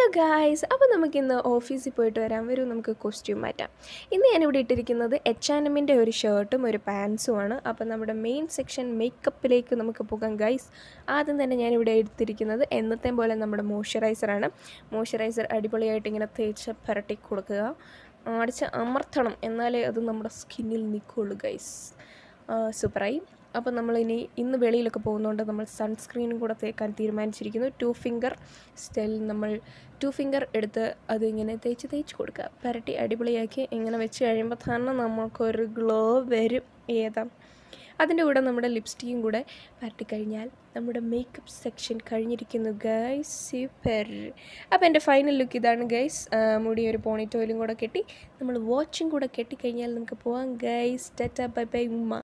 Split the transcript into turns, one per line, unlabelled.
guys അപ്പോൾ നമുക്കിന്ന് ഓഫീസിൽ പോയിട്ട് വരാൻ വരും നമുക്ക് കോസ്റ്റ്യൂം മാറ്റാം ഇന്ന് ഞാനിവിടെ ഇട്ടിരിക്കുന്നത് എച്ച് ആൻ എമ്മിൻ്റെ ഒരു ഷർട്ടും ഒരു പാൻസുമാണ് അപ്പോൾ നമ്മുടെ മെയിൻ സെക്ഷൻ മേക്കപ്പിലേക്ക് നമുക്ക് പോകാം ഗൈസ് ആദ്യം തന്നെ ഞാനിവിടെ എടുത്തിരിക്കുന്നത് എന്നത്തെ പോലെ നമ്മുടെ മോയ്സ്ചറൈസറാണ് മോയ്സ്ചറൈസർ അടിപൊളിയായിട്ട് ഇങ്ങനെ തേച്ച് പുരട്ടി കൊടുക്കുക അടിച്ച് അമർത്തണം എന്നാലേ അത് നമ്മുടെ സ്കിന്നിൽ നിൽക്കുള്ളൂ ഗൈസ് സൂപ്പറായി അപ്പോൾ നമ്മളിനി ഇന്ന് വെളിയിലൊക്കെ പോകുന്നതുകൊണ്ട് നമ്മൾ സൺസ്ക്രീനും കൂടെ തേക്കാൻ തീരുമാനിച്ചിരിക്കുന്നു ടു ഫിംഗർ സ്റ്റൈൽ നമ്മൾ ടു ഫിംഗർ എടുത്ത് അതിങ്ങനെ തേച്ച് തേച്ച് കൊടുക്കുക പുരട്ടി അടിപൊളിയാക്കി ഇങ്ങനെ വെച്ച് കഴിയുമ്പോൾ തന്നെ നമുക്കൊരു ഗ്ലോ വരും ഏതാ അതിൻ്റെ കൂടെ നമ്മുടെ ലിപ്സ്റ്റിക്കും കൂടെ പരട്ടി കഴിഞ്ഞാൽ നമ്മുടെ മേക്കപ്പ് സെക്ഷൻ കഴിഞ്ഞിരിക്കുന്നു ഗൈസ് സൂപ്പർ അപ്പോൾ എൻ്റെ ഫൈനൽ ലുക്ക് ഇതാണ് ഗൈസ് മുടി ഒരു പോണി ടോയിലും കൂടെ കെട്ടി നമ്മൾ വാച്ചും കൂടെ കെട്ടിക്കഴിഞ്ഞാൽ നമുക്ക് പോകാം ഗൈസ് ടാറ്റ ബൈ ബൈ ഉമ്മ